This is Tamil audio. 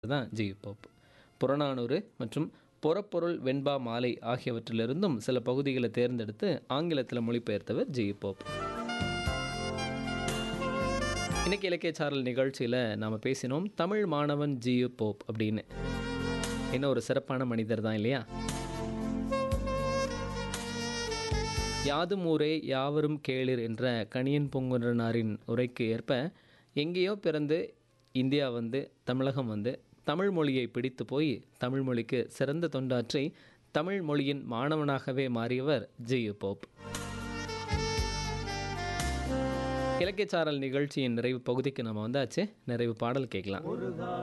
தான் ஜி போப் புறநானூறு மற்றும் புறப்பொருள் வெண்பா மாலை ஆகியவற்றிலிருந்தும் சில பகுதிகளை தேர்ந்தெடுத்து ஆங்கிலத்தில் மொழிபெயர்த்தவர் ஜி போப் இன்னைக்கு இலக்கிய சாரல் நிகழ்ச்சியில் நாம் பேசினோம் தமிழ் மாணவன் ஜியு போப் அப்படின்னு என்ன ஒரு சிறப்பான மனிதர் தான் இல்லையா யாதும் ஊரே யாவரும் கேளிர் என்ற கணியன் பூங்குன்றனாரின் உரைக்கு ஏற்ப எங்கேயோ பிறந்து இந்தியா வந்து தமிழகம் வந்து தமிழ் மொழியை பிடித்து போய் தமிழ் மொழிக்கு சிறந்த தொண்டாற்றி தமிழ் மொழியின் மாணவனாகவே மாறியவர் ஜியு போப் இலக்கியச்சாரல் நிகழ்ச்சியின் நிறைவு பகுதிக்கு நம்ம வந்தாச்சு நிறைவு பாடல் கேட்கலாம்